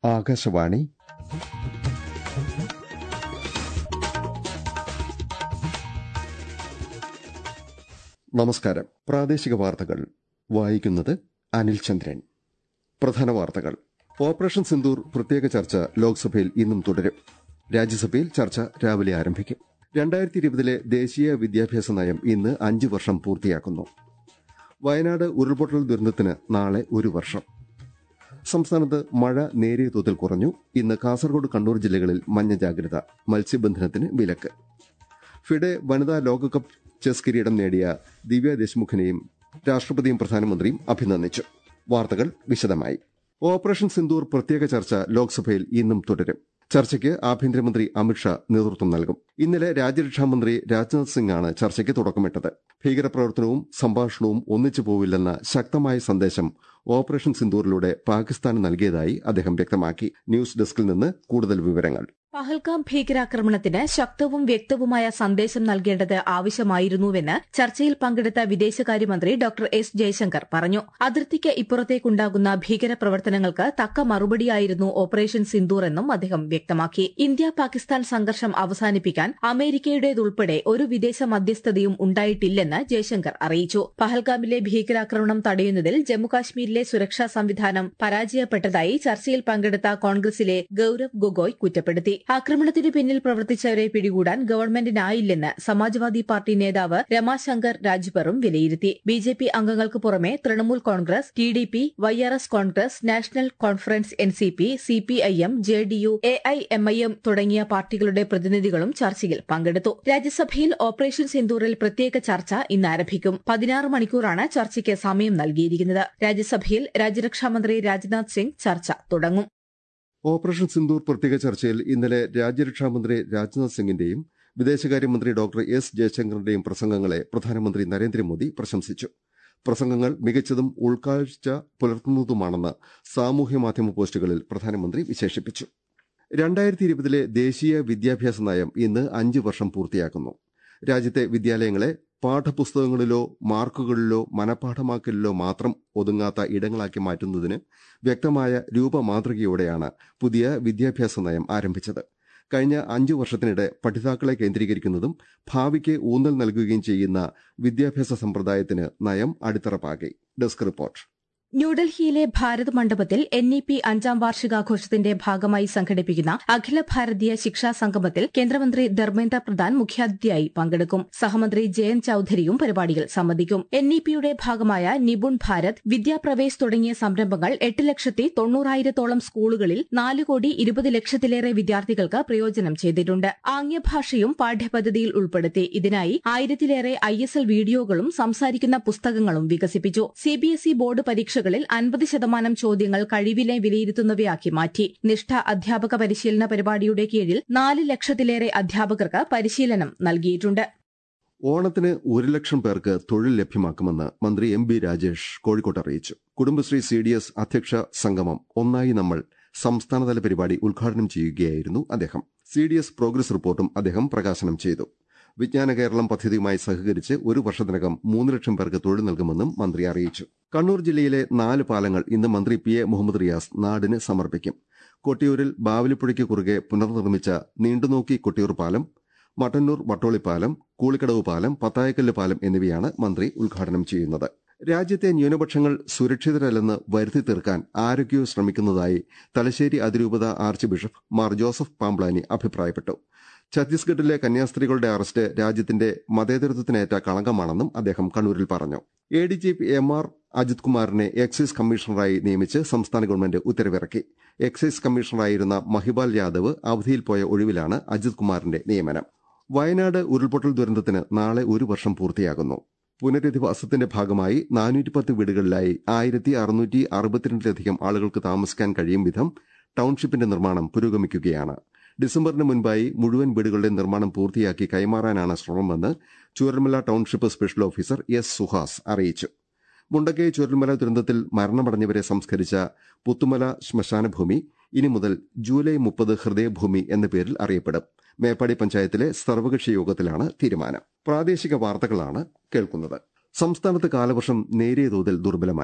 ആകാശവാണി നമസ്കാരം പ്രാദേശിക വാർത്തകൾ വായിക്കുന്നത് അനിൽ ചന്ദ്രൻ പ്രധാന വാർത്തകൾ ഓപ്പറേഷൻ സിന്ദൂർ പ്രത്യേക ചർച്ച ലോക്സഭയിൽ ഇന്നും തുടരും രാജ്യസഭയിൽ ചർച്ച രാവിലെ ആരംഭിക്കും രണ്ടായിരത്തി ഇരുപതിലെ ദേശീയ വിദ്യാഭ്യാസ നയം ഇന്ന് അഞ്ച് വർഷം പൂർത്തിയാക്കുന്നു വയനാട് ഉരുൾപൊട്ടൽ ദുരന്തത്തിന് നാളെ ഒരു വർഷം സംസ്ഥാനത്ത് മഴ നേരിയ തോതിൽ കുറഞ്ഞു ഇന്ന് കാസർഗോഡ് കണ്ണൂർ ജില്ലകളിൽ മഞ്ഞ ജാഗ്രത മത്സ്യബന്ധനത്തിന് വിലക്ക് ഫിഡെ വനിതാ ലോകകപ്പ് ചെസ് കിരീടം നേടിയ ദിവ്യ ദേശ്മുഖിനെയും രാഷ്ട്രപതിയും പ്രധാനമന്ത്രിയും അഭിനന്ദിച്ചു വാർത്തകൾ വിശദമായി ഓപ്പറേഷൻ സിന്ദൂർ പ്രത്യേക ചർച്ച ലോക്സഭയിൽ ഇന്നും തുടരും ചർച്ചയ്ക്ക് ആഭ്യന്തരമന്ത്രി അമിത്ഷാ നേതൃത്വം നൽകും ഇന്നലെ രാജ്യരക്ഷാമന്ത്രി രാജ്നാഥ് സിംഗാണ് ചർച്ചയ്ക്ക് തുടക്കമിട്ടത് ഭീകരപ്രവർത്തനവും സംഭാഷണവും ഒന്നിച്ചു പോവില്ലെന്ന ശക്തമായ സന്ദേശം ഓപ്പറേഷൻ സിന്ദൂറിലൂടെ പാകിസ്ഥാന് നൽകിയതായി അദ്ദേഹം വ്യക്തമാക്കി ന്യൂസ് ഡെസ്കിൽ നിന്ന് കൂടുതൽ വിവരങ്ങൾ പഹൽഗാം ഭീകരാക്രമണത്തിന് ശക്തവും വ്യക്തവുമായ സന്ദേശം നൽകേണ്ടത് ആവശ്യമായിരുന്നുവെന്ന് ചർച്ചയിൽ പങ്കെടുത്ത വിദേശകാര്യമന്ത്രി ഡോക്ടർ എസ് ജയശങ്കർ പറഞ്ഞു അതിർത്തിക്ക് ഇപ്പുറത്തേക്കുണ്ടാകുന്ന ഭീകരപ്രവർത്തനങ്ങൾക്ക് തക്ക മറുപടിയായിരുന്നു ഓപ്പറേഷൻ സിന്ദൂർ എന്നും അദ്ദേഹം വ്യക്തമാക്കി ഇന്ത്യ പാകിസ്ഥാൻ സംഘർഷം അവസാനിപ്പിക്കാൻ അമേരിക്കയുടേതുൾപ്പെടെ ഒരു വിദേശ മധ്യസ്ഥതയും ഉണ്ടായിട്ടില്ലെന്ന് ജയശങ്കർ അറിയിച്ചു പഹൽഗാമിലെ ഭീകരാക്രമണം തടയുന്നതിൽ ജമ്മുകാശ്മീരിലെ സുരക്ഷാ സംവിധാനം പരാജയപ്പെട്ടതായി ചർച്ചയിൽ പങ്കെടുത്ത കോൺഗ്രസിലെ ഗൌരവ് ഗൊഗോയ് കുറ്റപ്പെടുത്തി ആക്രമണത്തിന് പിന്നിൽ പ്രവർത്തിച്ചവരെ പിടികൂടാൻ ഗവൺമെന്റിനായില്ലെന്ന് സമാജ്വാദി പാർട്ടി നേതാവ് രമാശങ്കർ രാജ്ഭറും വിലയിരുത്തി ബിജെപി അംഗങ്ങൾക്ക് പുറമെ Trinamool Congress TDP YRS Congress national conference NCP CPIM JDU AIMIM തുടങ്ങിയ പാർട്ടികളുടെ പ്രതിനിധികളും ചർച്ചയിൽ പങ്കെടുത്തു രാജ്യസഭയിൽ ഓപ്പറേഷൻ സിന്ദൂറിൽ പ്രത്യേക ചർച്ച ഇന്ന് ആരംഭിക്കും പതിനാറ് മണിക്കൂറാണ് ചർച്ചയ്ക്ക് സമയം നൽകിയിരിക്കുന്നത് രാജ്യസഭയിൽ രാജ്യരക്ഷാമന്ത്രി രാജ്നാഥ് സിംഗ് ചർച്ച തുടങ്ങും ഓപ്പറേഷൻ സിന്ദൂർ പ്രത്യേക ചർച്ചയിൽ ഇന്നലെ രാജ്യരക്ഷാമന്ത്രി രാജ്നാഥ് സിംഗിന്റെയും വിദേശകാര്യമന്ത്രി ഡോക്ടർ എസ് ജയശങ്കറിന്റെയും പ്രസംഗങ്ങളെ പ്രധാനമന്ത്രി നരേന്ദ്രമോദി പ്രശംസിച്ചു പ്രസംഗങ്ങൾ മികച്ചതും ഉൾക്കാഴ്ച പുലർത്തുന്നതുമാണെന്ന് സാമൂഹ്യ മാധ്യമ പോസ്റ്റുകളിൽ പ്രധാനമന്ത്രി വിശേഷിപ്പിച്ചു രണ്ടായിരത്തി ഇരുപതിലെ ദേശീയ വിദ്യാഭ്യാസ നയം ഇന്ന് അഞ്ച് വർഷം പൂർത്തിയാക്കുന്നു രാജ്യത്തെ വിദ്യാലയങ്ങളെ പാഠപുസ്തകങ്ങളിലോ മാർക്കുകളിലോ മനഃപ്പാഠമാക്കലിലോ മാത്രം ഒതുങ്ങാത്ത ഇടങ്ങളാക്കി മാറ്റുന്നതിന് വ്യക്തമായ രൂപമാതൃകയോടെയാണ് പുതിയ വിദ്യാഭ്യാസ നയം ആരംഭിച്ചത് കഴിഞ്ഞ അഞ്ചു വർഷത്തിനിടെ പഠിതാക്കളെ കേന്ദ്രീകരിക്കുന്നതും ഭാവിക്ക് ഊന്നൽ നൽകുകയും ചെയ്യുന്ന വിദ്യാഭ്യാസ സമ്പ്രദായത്തിന് നയം അടിത്തറ പാകി ഡെസ്ക് റിപ്പോർട്ട് ന്യൂഡൽഹിയിലെ ഭാരത് മണ്ഡപത്തിൽ എൻ ഇ പി അഞ്ചാം വാർഷികാഘോഷത്തിന്റെ ഭാഗമായി സംഘടിപ്പിക്കുന്ന അഖില ഭാരതീയ ശിക്ഷാ സംഗമത്തിൽ കേന്ദ്രമന്ത്രി ധർമ്മേന്ദ്ര പ്രധാൻ മുഖ്യാതിഥിയായി പങ്കെടുക്കും സഹമന്ത്രി ജയന്ത് ചൌധരിയും പരിപാടിയിൽ സംബന്ധിക്കും എൻ ഇ പിയുടെ ഭാഗമായ നിപുൺ ഭാരത് വിദ്യാപ്രവേശ് തുടങ്ങിയ സംരംഭങ്ങൾ എട്ട് ലക്ഷത്തി തൊണ്ണൂറായിരത്തോളം സ്കൂളുകളിൽ നാല് കോടി ഇരുപത് ലക്ഷത്തിലേറെ വിദ്യാർത്ഥികൾക്ക് പ്രയോജനം ചെയ്തിട്ടുണ്ട് ആംഗ്യഭാഷയും പാഠ്യപദ്ധതിയിൽ ഉൾപ്പെടുത്തി ഇതിനായി ആയിരത്തിലേറെ ഐ എസ് എൽ വീഡിയോകളും സംസാരിക്കുന്ന പുസ്തകങ്ങളും വികസിപ്പിച്ചു സിബിഎസ്ഇ ബോർഡ് പരീക്ഷകൾ പരീക്ഷകളിൽ അൻപത് ശതമാനം ചോദ്യങ്ങൾ കഴിവിനെ വിലയിരുത്തുന്നവയാക്കി മാറ്റി നിഷ്ഠ അധ്യാപക പരിശീലന പരിപാടിയുടെ കീഴിൽ നാല് ലക്ഷത്തിലേറെ അധ്യാപകർക്ക് പരിശീലനം നൽകിയിട്ടുണ്ട് ഓണത്തിന് ഒരു ലക്ഷം പേർക്ക് തൊഴിൽ ലഭ്യമാക്കുമെന്ന് മന്ത്രി എം ബി രാജേഷ് കോഴിക്കോട്ട് അറിയിച്ചു കുടുംബശ്രീ സി ഡി എസ് അധ്യക്ഷ സംഗമം ഒന്നായി നമ്മൾ സംസ്ഥാനതല പരിപാടി ഉദ്ഘാടനം ചെയ്യുകയായിരുന്നു അദ്ദേഹം സി ഡി എസ് പ്രോഗ്രസ് റിപ്പോർട്ടും അദ്ദേഹം പ്രകാശനം ചെയ്തു വിജ്ഞാന കേരളം പദ്ധതിയുമായി സഹകരിച്ച് ഒരു വർഷത്തിനകം മൂന്ന് ലക്ഷം പേർക്ക് തൊഴിൽ നൽകുമെന്നും മന്ത്രി അറിയിച്ചു കണ്ണൂർ ജില്ലയിലെ നാല് പാലങ്ങൾ ഇന്ന് മന്ത്രി പി എ മുഹമ്മദ് റിയാസ് നാടിന് സമർപ്പിക്കും കൊട്ടിയൂരിൽ ബാവലിപ്പുഴയ്ക്ക് കുറുകെ പുനർനിർമ്മിച്ച നീണ്ടുനോക്കി കൊട്ടിയൂർ പാലം മട്ടന്നൂർ വട്ടോളിപ്പാലം കൂളിക്കടവ് പാലം പത്തായക്കല്ല് പാലം എന്നിവയാണ് മന്ത്രി ഉദ്ഘാടനം ചെയ്യുന്നത് രാജ്യത്തെ ന്യൂനപക്ഷങ്ങൾ സുരക്ഷിതരല്ലെന്ന് വരുത്തി തീർക്കാൻ ആരൊക്കെയോ ശ്രമിക്കുന്നതായി തലശ്ശേരി അതിരൂപത arch bishop Mar Joseph Pamplany അഭിപ്രായപ്പെട്ടു ഛത്തീസ്ഗഡിലെ കന്യാസ്ത്രീകളുടെ അറസ്റ്റ് രാജ്യത്തിന്റെ മതേതരത്വത്തിനേറ്റ കളങ്കമാണെന്നും അദ്ദേഹം കണ്ണൂരിൽ പറഞ്ഞു A D G P M R Ajith കുമാറിനെ എക്സൈസ് കമ്മീഷണറായി നിയമിച്ച് സംസ്ഥാന ഗവൺമെന്റ് ഉത്തരവിറക്കി എക്സൈസ് കമ്മീഷണറായിരുന്ന മഹിബാൽ യാദവ് അവധിയിൽ പോയ ഒഴിവിലാണ് അജിത് കുമാറിന്റെ നിയമനം വയനാട് ഉരുൾപൊട്ടൽ ദുരന്തത്തിന് നാളെ ഒരു വർഷം പൂർത്തിയാകുന്നു പുനരധിവാസത്തിന്റെ ഭാഗമായി നാനൂറ്റിപ്പത്ത് വീടുകളിലായി ആയിരത്തി അറുന്നൂറ്റി അറുപത്തിരണ്ടിലധികം ആളുകൾക്ക് താമസിക്കാൻ കഴിയും വിധം ടൌൺഷിപ്പിന്റെ നിർമ്മാണം പുരോഗമിക്കുകയാണ് ഡിസംബറിന് മുൻപായി മുഴുവൻ വീടുകളുടെ നിർമ്മാണം പൂർത്തിയാക്കി കൈമാറാനാണ് ശ്രമമെന്ന് Chooralmala township special officer S Suhas അറിയിച്ചു മുണ്ടക്കൈ ചുരൽമല ദുരന്തത്തിൽ മരണമടഞ്ഞവരെ സംസ്കരിച്ച പുത്തുമല ശ്മശാനഭൂമി ഇനി മുതൽ ജൂലൈ മുപ്പത് ഹൃദയഭൂമി എന്ന പേരിൽ അറിയപ്പെടും മേപ്പാടി പഞ്ചായത്തിലെ സർവകക്ഷി യോഗത്തിലാണ് തീരുമാനം പ്രാദേശിക വാർത്തകളാണ് കേൾക്കുന്നത് സംസ്ഥാനത്ത് കാലവർഷം നേരിയ തോതിൽ ദുർബലമായി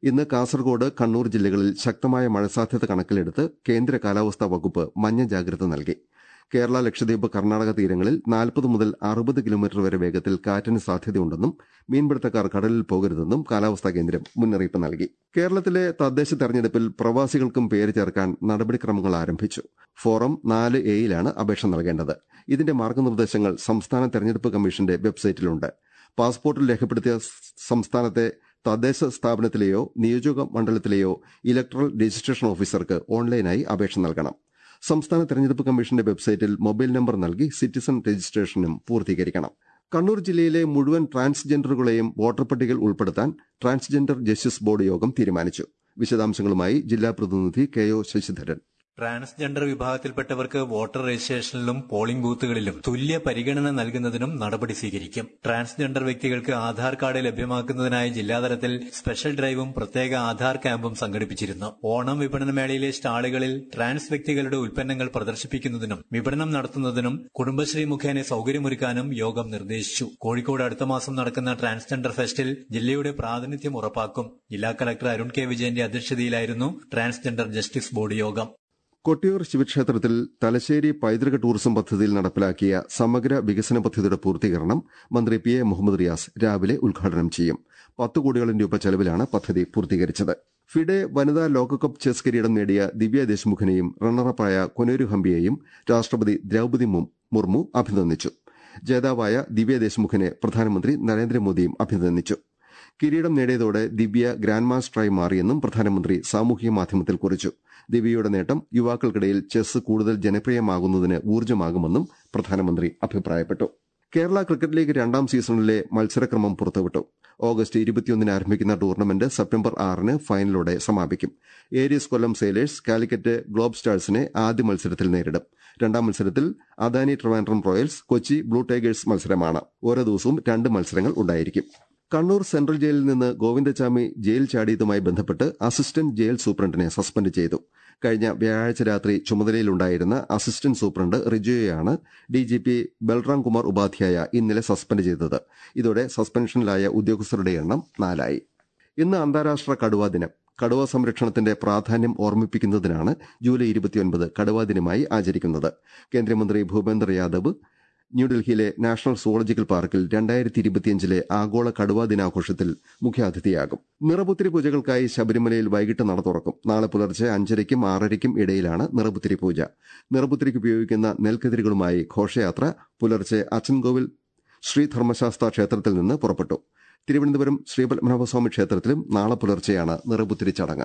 ഇന്ന് കാസർഗോഡ് കണ്ണൂർ ജില്ലകളിൽ ശക്തമായ മഴ സാധ്യത കണക്കിലെടുത്ത് കേന്ദ്ര കാലാവസ്ഥാ വകുപ്പ് മഞ്ഞ ജാഗ്രത നൽകി കേരള ലക്ഷദ്വീപ് കർണാടക തീരങ്ങളിൽ നാൽപ്പത് മുതൽ അറുപത് കിലോമീറ്റർ വരെ വേഗത്തിൽ കാറ്റിന് സാധ്യതയുണ്ടെന്നും മീൻപിടുത്തക്കാർ കടലിൽ പോകരുതെന്നും കാലാവസ്ഥാ കേന്ദ്രം മുന്നറിയിപ്പ് നൽകി കേരളത്തിലെ തദ്ദേശ തെരഞ്ഞെടുപ്പിൽ പ്രവാസികൾക്കും പേര് ചേർക്കാൻ നടപടിക്രമങ്ങൾ ആരംഭിച്ചു ഫോറം നാല് എയിലാണ് അപേക്ഷ നൽകേണ്ടത് ഇതിന്റെ മാർഗനിർദ്ദേശങ്ങൾ സംസ്ഥാന തെരഞ്ഞെടുപ്പ് കമ്മീഷന്റെ വെബ്സൈറ്റിലുണ്ട് പാസ്പോർട്ടിൽ രേഖപ്പെടുത്തിയ സംസ്ഥാനത്തെ തദ്ദേശ സ്ഥാപനത്തിലെയോ നിയോജക മണ്ഡലത്തിലെയോ ഇലക്ട്രൽ രജിസ്ട്രേഷൻ ഓഫീസർക്ക് ഓൺലൈനായി അപേക്ഷ നൽകണം സംസ്ഥാന തെരഞ്ഞെടുപ്പ് കമ്മീഷന്റെ വെബ്സൈറ്റിൽ മൊബൈൽ നമ്പർ നൽകി സിറ്റിസൺ രജിസ്ട്രേഷനും പൂർത്തീകരിക്കണം കണ്ണൂർ ജില്ലയിലെ മുഴുവൻ ട്രാൻസ്ജെൻഡറുകളെയും വോട്ടർ പട്ടികയിൽ ഉൾപ്പെടുത്താൻ ട്രാൻസ്ജെൻഡർ ജസ്റ്റിസ് ബോർഡ് യോഗം തീരുമാനിച്ചു വിശദാംശങ്ങളുമായി ജില്ലാ പ്രതിനിധി കെ ഒ ശശിധരൻ ട്രാൻസ്ജെൻഡർ വിഭാഗത്തിൽപ്പെട്ടവർക്ക് വോട്ടർ രജിസ്ട്രേഷനിലും പോളിംഗ് ബൂത്തുകളിലും തുല്യ പരിഗണന നൽകുന്നതിനും നടപടി സ്വീകരിക്കും ട്രാൻസ്ജെൻഡർ വ്യക്തികൾക്ക് ആധാർ കാർഡ് ലഭ്യമാക്കുന്നതിനായി ജില്ലാതലത്തിൽ സ്പെഷ്യൽ ഡ്രൈവും പ്രത്യേക ആധാർ ക്യാമ്പും സംഘടിപ്പിച്ചിരുന്നു ഓണം വിപണനമേളയിലെ സ്റ്റാളുകളിൽ ട്രാൻസ് വ്യക്തികളുടെ ഉൽപ്പന്നങ്ങൾ പ്രദർശിപ്പിക്കുന്നതിനും വിപണനം നടത്തുന്നതിനും കുടുംബശ്രീ മുഖേന സൌകര്യമൊരുക്കാനും യോഗം നിർദ്ദേശിച്ചു കോഴിക്കോട് അടുത്ത മാസം നടക്കുന്ന ട്രാൻസ്ജെൻഡർ ഫെസ്റ്റിൽ ജില്ലയുടെ പ്രാതിനിധ്യം ഉറപ്പാക്കും ജില്ലാ കളക്ടർ അരുൺ കെ വിജയന്റെ അധ്യക്ഷതയിലായിരുന്നു ട്രാൻസ്ജെൻഡർ ജസ്റ്റിസ് ബോർഡ് യോഗം കൊട്ടിയൂർ ശിവക്ഷേത്രത്തിൽ തലശ്ശേരി പൈതൃക ടൂറിസം പദ്ധതിയിൽ നടപ്പിലാക്കിയ സമഗ്ര വികസന പദ്ധതിയുടെ പൂർത്തീകരണം മന്ത്രി പി എ മുഹമ്മദ് റിയാസ് രാവിലെ ഉദ്ഘാടനം ചെയ്യും പത്ത് കോടിയോളം രൂപ ചെലവിലാണ് പദ്ധതി പൂർത്തീകരിച്ചത് ഫിഡെ വനിതാ ലോകകപ്പ് ചെസ് കിരീടം നേടിയ ദിവ്യ ദേശ്മുഖിനെയും റണ്ണറപ്പായ കൊനേരു ഹംപിയെയും രാഷ്ട്രപതി ദ്രൌപതി മുർമു അഭിനന്ദിച്ചു ജേതാവായ ദിവ്യ ദേശ്മുഖിനെ പ്രധാനമന്ത്രി നരേന്ദ്രമോദിയും അഭിനന്ദിച്ചു കിരീടം നേടിയതോടെ ദിവ്യ ഗ്രാൻഡ് മാസ്റ്ററായി മാറിയെന്നും പ്രധാനമന്ത്രി സാമൂഹിക മാധ്യമത്തിൽ കുറിച്ചു ദിവ്യയുടെ നേട്ടം യുവാക്കൾക്കിടയിൽ ചെസ് കൂടുതൽ ജനപ്രിയമാകുന്നതിന് ഊർജ്ജമാകുമെന്നും പ്രധാനമന്ത്രി അഭിപ്രായപ്പെട്ടു കേരള ക്രിക്കറ്റ് ലീഗ് രണ്ടാം സീസണിലെ മത്സരക്രമം പുറത്തുവിട്ടു ഓഗസ്റ്റ് ഇരുപത്തിയൊന്നിന് ആരംഭിക്കുന്ന ടൂർണമെന്റ് സെപ്റ്റംബർ ആറിന് ഫൈനലോടെ സമാപിക്കും Aries Kollam sailors Calicut globe സ്റ്റാഴ്സിനെ ആദ്യ മത്സരത്തിൽ നേരിടും രണ്ടാം മത്സരത്തിൽ Adani Trivandrum royals Kochi blue tigers മത്സരമാണ് ഓരോ ദിവസവും രണ്ട് മത്സരങ്ങൾ ഉണ്ടായിരിക്കും കണ്ണൂർ സെൻട്രൽ ജയിലിൽ നിന്ന് ഗോവിന്ദചാമി ജയിൽ ചാടിയതുമായി ബന്ധപ്പെട്ട് അസിസ്റ്റന്റ് ജയിൽ സൂപ്രണ്ടിനെ സസ്പെൻഡ് ചെയ്തു കഴിഞ്ഞ വ്യാഴാഴ്ച രാത്രി ചുമതലയിലുണ്ടായിരുന്ന അസിസ്റ്റന്റ് സൂപ്രണ്ട് റിജോയെയാണ് ഡിജിപി ബൽറാം കുമാർ ഉപാധ്യായ ഇന്നലെ സസ്പെൻഡ് ചെയ്തത് ഇതോടെ സസ്പെൻഷനിലായ ഉദ്യോഗസ്ഥരുടെ എണ്ണം നാലായി ഇന്ന് അന്താരാഷ്ട്ര കടുവാ ദിനം കടുവ സംരക്ഷണത്തിന്റെ പ്രാധാന്യം ഓർമ്മിപ്പിക്കുന്നതിനാണ് ജൂലൈ ഇരുപത്തിയൊൻപത് കടുവാ ദിനമായി ആചരിക്കുന്നത് കേന്ദ്രമന്ത്രി ഭൂപേന്ദർ യാദവ് ന്യൂഡൽഹിയിലെ നാഷണൽ സുവോളജിക്കൽ പാർക്കിൽ രണ്ടായിരത്തി ഇരുപത്തിയഞ്ചിലെ ആഗോള കടുവാ ദിനാഘോഷത്തിൽ മുഖ്യാതിഥിയാകും നിറപുത്തിരി പൂജകൾക്കായി ശബരിമലയിൽ വൈകിട്ട് നട തുറക്കും നാളെ പുലർച്ചെ അഞ്ചരയ്ക്കും ആറരയ്ക്കും ഇടയിലാണ് നിറപുത്തിരി പൂജ നിറപുത്തിരിക്ക് ഉപയോഗിക്കുന്ന നെൽക്കതിരുകളുമായി ഘോഷയാത്ര പുലർച്ചെ അച്ചൻകോവിൽ ശ്രീ ധർമ്മശാസ്ത്ര ക്ഷേത്രത്തിൽ നിന്ന് പുറപ്പെട്ടു തിരുവനന്തപുരം ശ്രീപത്മനാഭസ്വാമി ക്ഷേത്രത്തിലും നാളെ പുലർച്ചെയാണ് നിറപുത്തിരി ചടങ്ങ്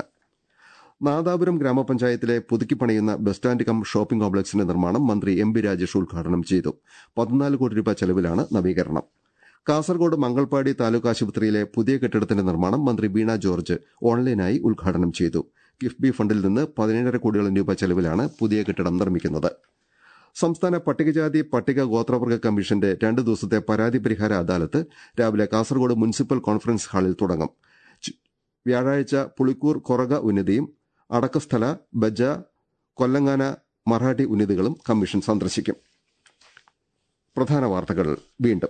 നാദാപുരം ഗ്രാമപഞ്ചായത്തിലെ പുതുക്കിപ്പണിയുന്ന ബസ് സ്റ്റാൻഡ് കം ഷോപ്പിംഗ് കോംപ്ലക്സിന്റെ നിർമ്മാണം മന്ത്രി എം ബി രാജേഷ് ഉദ്ഘാടനം ചെയ്തു പതിനാല് കോടി രൂപ ചെലവിലാണ് നവീകരണം കാസർഗോഡ് മംഗൾപാടി താലൂക്ക് ആശുപത്രിയിലെ പുതിയ കെട്ടിടത്തിന്റെ നിർമ്മാണം മന്ത്രി വീണ ജോർജ് ഓൺലൈനായി ഉദ്ഘാടനം ചെയ്തു കിഫ്ബി ഫണ്ടിൽ നിന്ന് പതിനേഴര കോടിയോളം രൂപ ചെലവിലാണ് പുതിയ കെട്ടിടം നിർമ്മിക്കുന്നത് സംസ്ഥാന പട്ടികജാതി പട്ടിക ഗോത്രവർഗ കമ്മീഷന്റെ രണ്ട് ദിവസത്തെ പരാതി പരിഹാര അദാലത്ത് രാവിലെ കാസർഗോഡ് മുനിസിപ്പൽ കോൺഫറൻസ് ഹാളിൽ തുടങ്ങും വ്യാഴാഴ്ച പുളിക്കൂർ കൊറക ഉന്നതിയും അടക്കസ്ഥല ബജ കൊല്ലങ്ങാന മറാഠി ഉന്നതികളും കമ്മീഷൻ സന്ദർശിക്കും പ്രധാന വാർത്തകൾ വീണ്ടും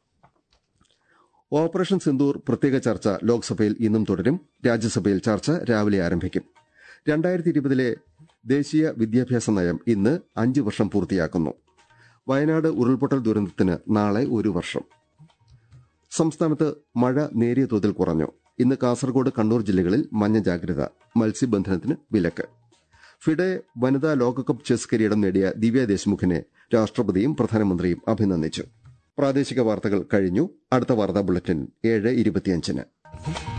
ഓപ്പറേഷൻ സിന്ദൂർ പ്രത്യേക ചർച്ച ലോക്സഭയിൽ ഇന്നും തുടരും രാജ്യസഭയിൽ ചർച്ച രാവിലെ ആരംഭിക്കും രണ്ടായിരത്തി ഇരുപതിലെ ദേശീയ വിദ്യാഭ്യാസ നയം ഇന്ന് അഞ്ച് വർഷം പൂർത്തിയാക്കുന്നു വയനാട് ഉരുൾപൊട്ടൽ ദുരന്തത്തിന് നാളെ ഒരു വർഷം സംസ്ഥാനത്ത് മഴ നേരിയ തോതിൽ കുറഞ്ഞു ഇന്ന് കാസർഗോഡ് കണ്ണൂർ ജില്ലകളിൽ മഞ്ഞ ജാഗ്രത മത്സ്യബന്ധനത്തിന് വിലക്ക് ഫിഡെ വനിതാ ലോകകപ്പ് ചെസ് കിരീടം നേടിയ ദിവ്യ ദേശ്മുഖിനെ രാഷ്ട്രപതിയും പ്രധാനമന്ത്രിയും അഭിനന്ദിച്ചു പ്രാദേശിക വാർത്തകൾ കഴിഞ്ഞു അടുത്ത വാർത്താ ബുള്ളറ്റിൻ ഏഴ് ഇരുപത്തിയഞ്ചിന്